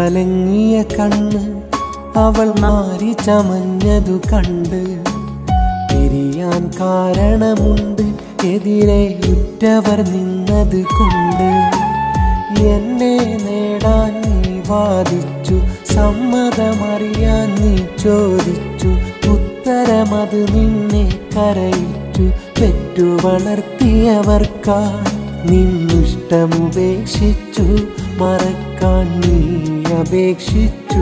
കലങ്ങിയ കണ്ണ് അവൾ മാറി ചമഞ്ഞതു കണ്ട് പിരിയാൻ കാരണമുണ്ട് എതിരെ ഉറ്റവർ നിന്നത് കൊണ്ട് എന്നെ നേടാൻ നീ വാദിച്ചു സമ്മതമറിയാൻ നീ ചോദിച്ചു ഉത്തരമത് നിന്നെ കരയിച്ചു പെറ്റു വളർത്തിയവർക്കാ നിന്നിഷ്ടമുപേക്ഷിച്ചു മറക്കാൻ നീ അപേക്ഷിച്ചു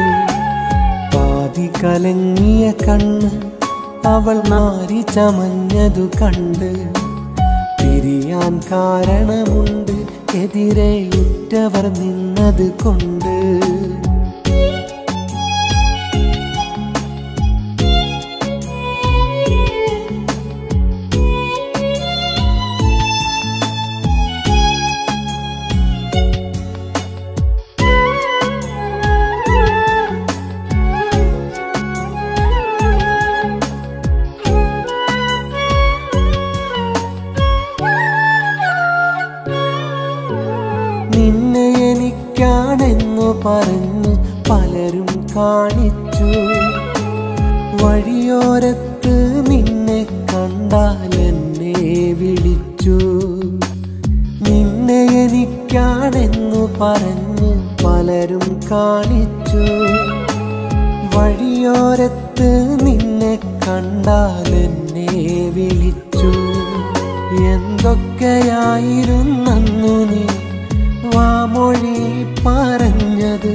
പാതി കലങ്ങിയ കണ്ണ് അവൾ മാറി ചമഞ്ഞതു കണ്ട് പിരിയാൻ കാരണമുണ്ട് എതിരെ ഉറ്റവർ നിന്നത് കൊണ്ട് നിന്നെ എനിക്കാണെന്നു പറഞ്ഞു പലരും കാണിച്ചു വഴിയോരത്ത് നിന്നെ കണ്ടാൽ എന്നെ വിളിച്ചു നിന്നെ എനിക്കാണെന്നു പറഞ്ഞ് പലരും കാണിച്ചു വഴിയോരത്ത് നിന്നെ കണ്ടാൽ എന്നെ വിളിച്ചു എന്തൊക്കെയായിരുന്നന്നു നീ വാമൊഴി പറഞ്ഞത്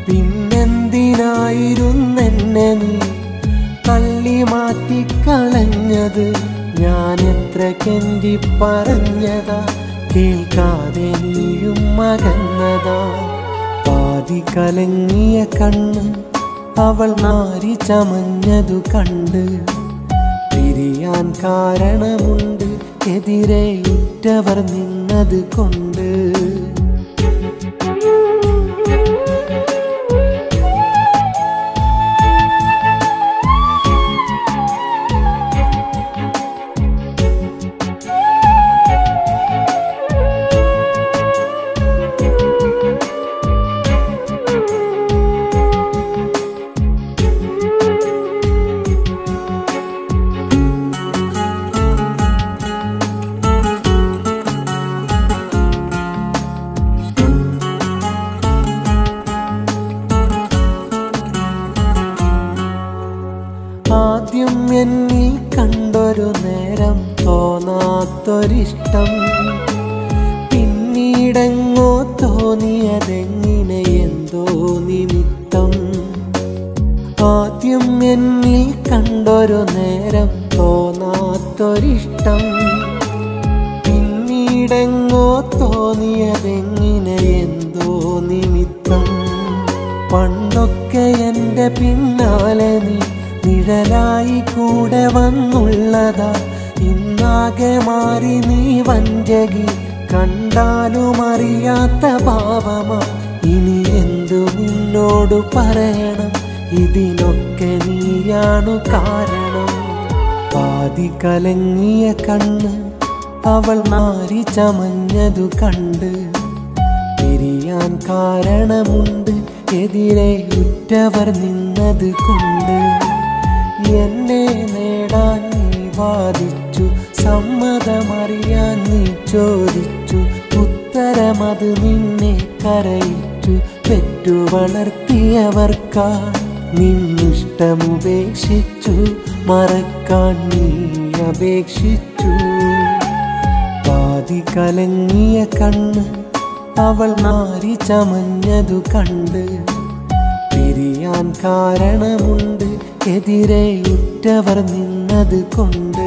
പിന്നെന്തിനായിരുന്നെന്നെ നീ തള്ളി മാറ്റിക്കളഞ്ഞത് ഞാൻ എത്ര കെന്തി പറഞ്ഞതാ കേൾക്കാതെ നീയും മകന്നതാ പാതി കലങ്ങിയ കണ്ണ് അവൾ മാറി ചമഞ്ഞതു കണ്ട് പിരിയാൻ കാരണമുണ്ട് എതിരെ ഉറ്റവർ നിന്നത് കൊണ്ട് ആദ്യം എന്നിൽ കണ്ടൊരു നേരം തോന്നാത്തൊരിഷ്ടം പിന്നീടെങ്ങോ തോന്നിയതെങ്ങനെ എന്തോ നിമിത്തം ആദ്യം എന്നിൽ കണ്ടൊരു നേരം തോന്നാത്തൊരിഷ്ടം പിന്നീടെങ്ങോ തോന്നിയതെങ്ങനെ എന്തോ നിമിത്തം പണ്ടൊക്കെ എൻ്റെ പിന്നാലെ നീ നിഴലായി കൂടെ വന്നുള്ളതാ ഇന്നാകെ മാറി നീ വഞ്ചകി കണ്ടാലും അറിയാത്ത ഭാവമാ ഇനി എന്തു നിന്നോട് പറയണം ഇതിനൊക്കെ നീയാണു കാരണം പാതി കലങ്ങിയ കണ്ണ് അവൾ മാറി ചമഞ്ഞതു കണ്ട് പിരിയാൻ കാരണമുണ്ട് എതിരെ ഉറ്റവർ നിന്നത് കൊണ്ട് എന്നെ നേടാൻ നീ വാദിച്ചു സമ്മതമറിയാൻ നീ ചോദിച്ചു ഉത്തരമത് നിന്നെ കരയിച്ചു പെറ്റു വളർത്തിയവർക്കാ നിന്നിഷ്ടമുപേക്ഷിച്ചു മറക്കാൻ നീ അപേക്ഷിച്ചു പാതി കലങ്ങിയ കണ്ണ് അവൾ മാറി ചമഞ്ഞതു കണ്ട് പിരിയാൻ കാരണമുണ്ട് എതിരെ ഉറ്റവർ നിന്നത് കൊണ്ട്